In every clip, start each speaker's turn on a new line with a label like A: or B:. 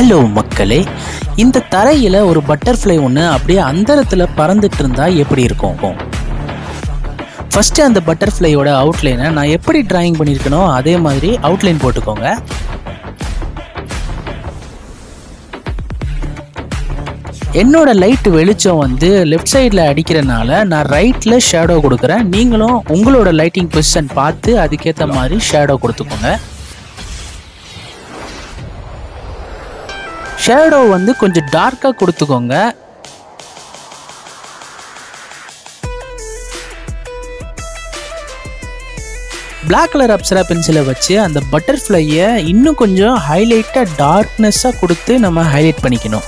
A: hello மக்களே இந்த தரையில் ஒரு பட்டர்ஃப்ளை ஒன்று அப்படியே அந்தரத்தில் பறந்துட்டு இருந்தா எப்படி இருக்கும் ஃபஸ்ட்டு அந்த பட்டர்ஃப்ளையோட அவுட்லைனை நான் எப்படி டிராயிங் பண்ணியிருக்கனோ அதே மாதிரி அவுட்லைன் போட்டுக்கோங்க என்னோட லைட் வெளிச்சம் வந்து லெஃப்ட் சைடில் அடிக்கிறனால நான் ரைட்டில் ஷேடோ கொடுக்குறேன் நீங்களும் உங்களோட லைட்டிங் பொசிஷன் பார்த்து அதுக்கேற்ற மாதிரி ஷேடோ கொடுத்துக்கோங்க ஷேடோ வந்து கொஞ்சம் டார்க்காக கொடுத்துக்கோங்க பிளாக் கலர் அப்சரா பென்சிலை வச்சு அந்த பட்டர்ஃப்ளையை இன்னும் கொஞ்சம் ஹைலைட்டாக டார்க்னஸ்ஸாக கொடுத்து நம்ம ஹைலைட் பண்ணிக்கணும்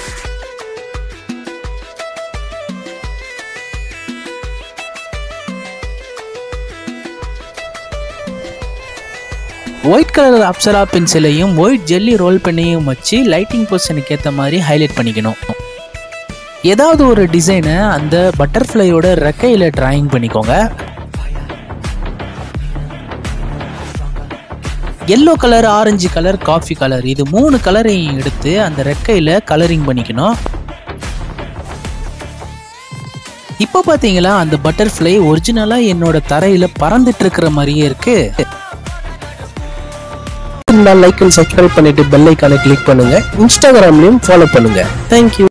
A: ஒயிட் கலர் அப்சரா பென்சிலையும் ஒயிட் ஜெல்லி ரோல் பெண்ணையும் வச்சு லைட்டிங் பொசிஷனுக்கு ஏற்ற மாதிரி ஹைலைட் பண்ணிக்கணும் ஏதாவது ஒரு டிசைனை அந்த பட்டர்ஃப்ளையோட ரெக்கையில் டிராயிங் பண்ணிக்கோங்க yellow colour orange colour coffee colour இது மூணு கலரையும் எடுத்து அந்த ரெக்கையில் கலரிங் பண்ணிக்கணும் இப்போ பார்த்தீங்களா அந்த பட்டர்ஃப்ளை ஒரிஜினலாக என்னோட தரையில் பறந்துட்டு இருக்கிற மாதிரியே இருக்கு
B: லைக் அண்ட் சப்ஸ்கிரைப் பண்ணிட்டு பெல் ஐக்கானை கிளிக் பண்ணுங்க இன்ஸ்டாகிராம்லயும் ஃபாலோ பண்ணுங்க தேங்க்யூ